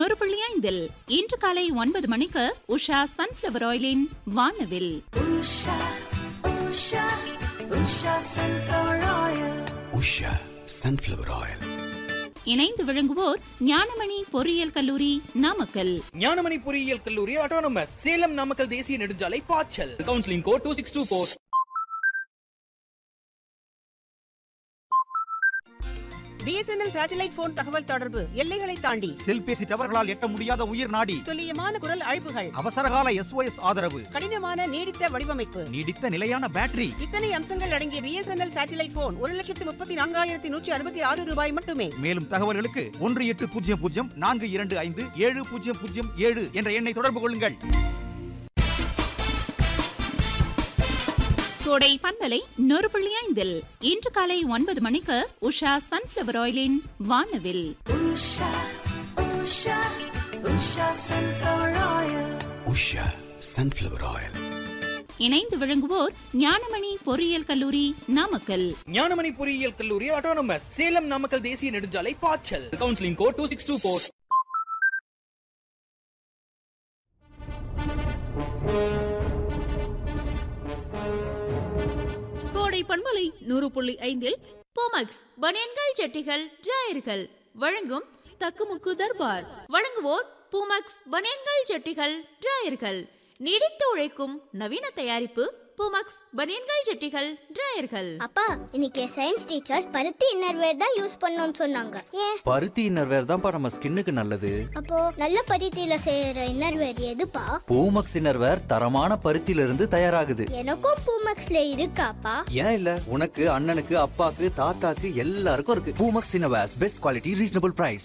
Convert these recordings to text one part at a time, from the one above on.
ஒரு புள்ளி ஐந்தில் இன்று காலை ஒன்பது மணிக்கு உஷா சன்ஃபிளவர் ஆயிலின் வானவில் Usha, Usha, Usha sunflower oil. Usha sunflower oil இணைந்து விளங்குவோர் ஞானமணி பொறியியல் கல்லூரி நாமக்கல் ஞானமணி பொறியியல் கல்லூரி ஆட்டோனமஸ் சேலம் நாமக்கல் தேசிய நெடுஞ்சாலை பாய்ச்சல் counselling code two six two four BSNL satellite phone தகவல் தொடர்பு எல்லைகளை தாண்டி செல்பேசி டவர்களால் எட்ட முடியாத உயிர் நாடி துல்லியமான குரல் அழைப்புகள் அவசரகால எஸ்ஓஎஸ் ஆதரவு கடினமான நீடித்த வடிவமைப்பு நீடித்த நிலையான பேட்டரி இத்தனை அம்சங்கள் அடங்கிய பிஎஸ்என்எல் சேட்டலைட் போன் ஒரு லட்சத்து முப்பத்தி நான்காயிரத்தி நூற்றி அறுபத்தி ஆறு ரூபாய் மட்டுமே மேலும் தகவல்களுக்கு ஒன்று எட்டு பூஜ்ஜியம் பூஜ்ஜியம் நான்கு இரண்டு ஐந்து ஏழு பூஜ்ஜியம் பூஜ்ஜியம் ஏழு என்ற எண்ணை தொடர்பு கொள்ளுங்கள் கோடை பண்பலை நூறு புள்ளி ஐந்தில் இன்று காலை ஒன்பது மணிக்கு உஷா சன்ஃபிளவர் ஆயிலின் வானவில் Usha, Usha, Usha sunflower oil. Usha sunflower oil இணைந்து விளங்குவோர் ஞானமணி பொறியியல் கல்லூரி நாமக்கல் ஞானமணி பொறியியல் கல்லூரி ஆட்டோனமஸ் சேலம் நாமக்கல் தேசிய நெடுஞ்சாலை பாய்ச்சல் counselling code two six two four கோடை பண்பலை நூறு புள்ளி ஐந்தில் போமக்ஸ் பனியன்கள் ஜட்டிகள் டிராயர்கள் வழங்கும் தக்குமுக்கு தர்பார் வழங்குவோர் பூமக்ஸ் பனியன்கள் ஜட்டிகள் டிராயர்கள் நீடித்து உழைக்கும் நவீன தயாரிப்பு பூமக்ஸ் பனியன்கள் ஜட்டிகள் டிராயர்கள் அப்பா இன்னைக்கு சயின்ஸ் டீச்சர் பருத்தி இன்னர்வேர் தான் யூஸ் பண்ணணும்னு சொன்னாங்க ஏன் பருத்தி இன்னர்வேர் தான்ப்பா நம்ம ஸ்கின்னுக்கு நல்லது அப்போ நல்ல பருத்தியில செய்யற இன்னர்வேர் எதுப்பா பூமக்ஸ் இன்னர்வேர் தரமான பருத்தியில இருந்து தயாராகுது எனக்கும் பூமக்ஸ்ல இருக்காப்பா ஏன் இல்ல உனக்கு அண்ணனுக்கு அப்பாக்கு தாத்தாக்கு எல்லாருக்கும் இருக்கு Poomex innerwears best quality reasonable price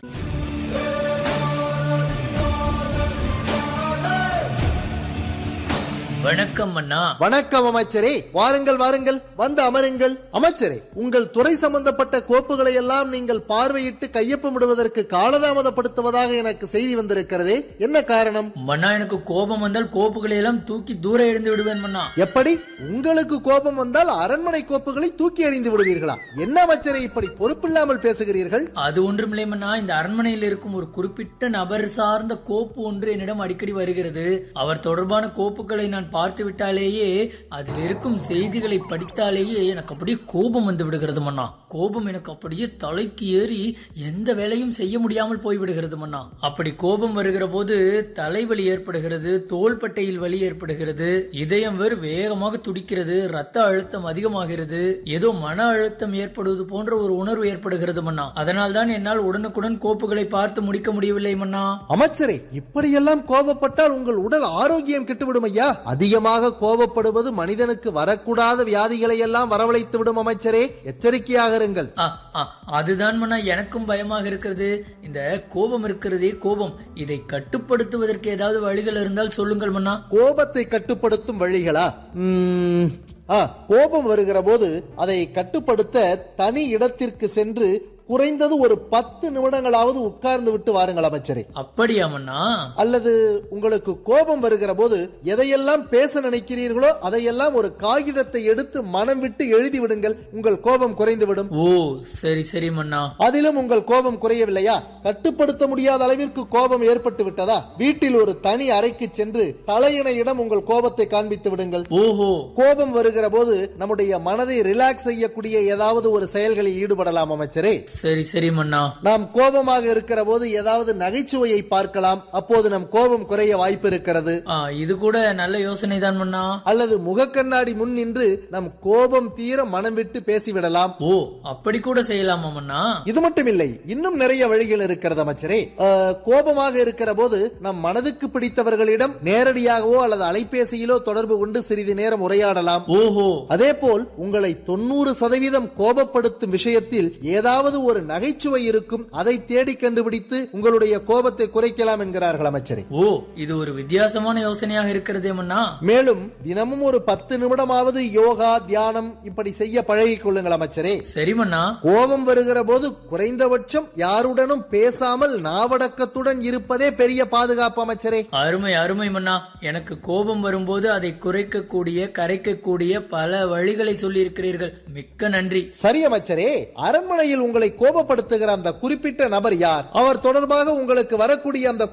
வணக்கம் அண்ணா வணக்கம் அமைச்சரே வாருங்கள் வாருங்கள் வந்து அமருங்கள் அமைச்சரே உங்கள் துறை சம்பந்தப்பட்ட கோப்புகளை எல்லாம் நீங்கள் பார்வையிட்டு கையொப்பமிடுவதற்கு காலதாமதப்படுத்துவதாக எனக்கு செய்தி வந்திருக்கிறதே என்ன காரணம் மன்னா எனக்கு கோபம் வந்தால் கோப்புகளை எல்லாம் தூக்கி தூர எழுந்து விடுவேன் மன்னா எப்படி உங்களுக்கு கோபம் வந்தால் அரண்மனை கோப்புகளை தூக்கி எறிந்து விடுவீர்களா என்ன அமைச்சரே இப்படி பொறுப்பில்லாமல் பேசுகிறீர்கள் அது ஒன்றுமில்லை மன்னா இந்த அரண்மனையில் இருக்கும் ஒரு குறிப்பிட்ட நபர் சார்ந்த கோப்பு ஒன்று என்னிடம் அடிக்கடி வருகிறது அவர் தொடர்பான கோப்புகளை நான் பார்த்து விட்டாலேயே அதில் இருக்கும் செய்திகளை படித்தாலேயே எனக்கு அப்படியே கோபம் வந்து விடுகிறது மன்னா கோபம் எனக்கு அப்படியே தலைக்கு ஏறி எந்த வேலையும் செய்ய முடியாமல் போய் விடுகிறது மன்னா அப்படி கோபம் வருகிற போது தலைவலி ஏற்படுகிறது தோள்பட்டையில் வலி ஏற்படுகிறது இதயம் வேறு வேகமாக துடிக்கிறது ரத்த அழுத்தம் அதிகமாகிறது ஏதோ மன அழுத்தம் ஏற்படுவது போன்ற ஒரு உணர்வு ஏற்படுகிறது மன்னா அதனால் தான் என்னால் உடனுக்குடன் கோப்புகளை பார்த்து முடிக்க முடியவில்லை மன்னா அமைச்சரே இப்படியெல்லாம் கோபப்பட்டால் உங்கள் உடல் ஆரோக்கியம் கெட்டுவிடும் ஐயா அதிகமாக கோபப்படுவது மனிதனுக்கு வரக்கூடாத வியாதிகளை எல்லாம் வரவழைத்து விடும் அமைச்சரே எச்சரிக்கையாக இருங்கள் ஆ, ஆ, அதுதான் மன்னா எனக்கும் பயமாக இருக்கிறது இந்த கோபம் இருக்கிறதே கோபம் இதை கட்டுப்படுத்துவதற்கு ஏதாவது வழிகள் இருந்தால் சொல்லுங்கள் மன்னா கோபத்தை கட்டுப்படுத்தும் வழிகளா உம், ஆ, கோபம் வருகிற போது அதை கட்டுப்படுத்த தனி இடத்திற்கு சென்று குறைந்தது ஒரு பத்து நிமிடங்களாவது உட்கார்ந்து விட்டு வாருங்கள் அமைச்சரே அப்படியா மன்னா அல்லது உங்களுக்கு கோபம் வருகிற போது எதையெல்லாம் பேச நினைக்கிறீர்களோ அதையெல்லாம் ஒரு காகிதத்தை எடுத்து மனம் விட்டு எழுதி விடுங்கள் உங்கள் கோபம் குறைந்துவிடும் ஓ சரி சரி மன்னா அதிலும் உங்கள் கோபம் குறையவில்லையா கட்டுப்படுத்த முடியாத அளவிற்கு கோபம் ஏற்பட்டு விட்டதா வீட்டில் ஒரு தனி அறைக்கு சென்று தலையணையிடம் உங்கள் கோபத்தை காண்பித்து விடுங்கள் ஓஹோ கோபம் வருகிற போது நம்முடைய மனதை ரிலாக்ஸ் செய்யக்கூடிய ஏதாவது ஒரு செயல்களில் ஈடுபடலாம் அமைச்சரே சரி சரி மன்னா நாம் கோபமாக இருக்கிற போது ஏதாவது நகைச்சுவையை பார்க்கலாம் அப்போது நம் கோபம் குறைய வாய்ப்பு இருக்கிறது ஆ, இது கூட நல்ல யோசனை தான் மன்னா அல்லது முகக்கண்ணாடி முன் நின்று நம் கோபம் தீர மனம் விட்டு பேசிவிடலாம் ஓ அப்படி கூட செய்யலாமா மன்னா இது மட்டும் இல்லை இன்னும் நிறைய வழிகள் இருக்கிறது அமைச்சரே அஹ், கோபமாக இருக்கிற போது நம் மனதுக்கு பிடித்தவர்களிடம் நேரடியாகவோ அல்லது அலைபேசியிலோ தொடர்பு கொண்டு சிறிது நேரம் உரையாடலாம் ஓஹோ அதே போல் உங்களை தொண்ணூறு சதவீதம் கோபப்படுத்தும் விஷயத்தில் ஏதாவது ஒரு நகைச்சுவை இருக்கும் அதை தேடி கண்டுபிடித்து உங்களுடைய கோபத்தை குறைக்கலாம் என்கிறார்கள் அமைச்சரே ஓ இது ஒரு வித்தியாசமான யோசனையாக இருக்கிறதே மன்னா மேலும் தினமும் ஒரு பத்து நிமிடமாவது யோகா தியானம் இப்படி செய்ய பழகிக் கொள்ளுங்கள் அமைச்சரே சரி மன்னா கோபம் வருகிற போது குறைந்தபட்சம் யாருடனும் பேசாமல் நாவடக்கத்துடன் இருப்பதே பெரிய பாதுகாப்பு அமைச்சரே அருமை அருமை மன்னா எனக்கு கோபம் வரும்போது அதை குறைக்கக்கூடிய கரைக்கக்கூடிய பல வழிகளை சொல்லி இருக்கிறீர்கள் மிக்க நன்றி சரி அமைச்சரே அரண்மனையில் உங்களை கோபப்படுத்துகிற அந்த குறிப்பிட்ட நபர் யார் அவர் தொடர்பாக உங்களுக்கு வரக்கூடிய அந்த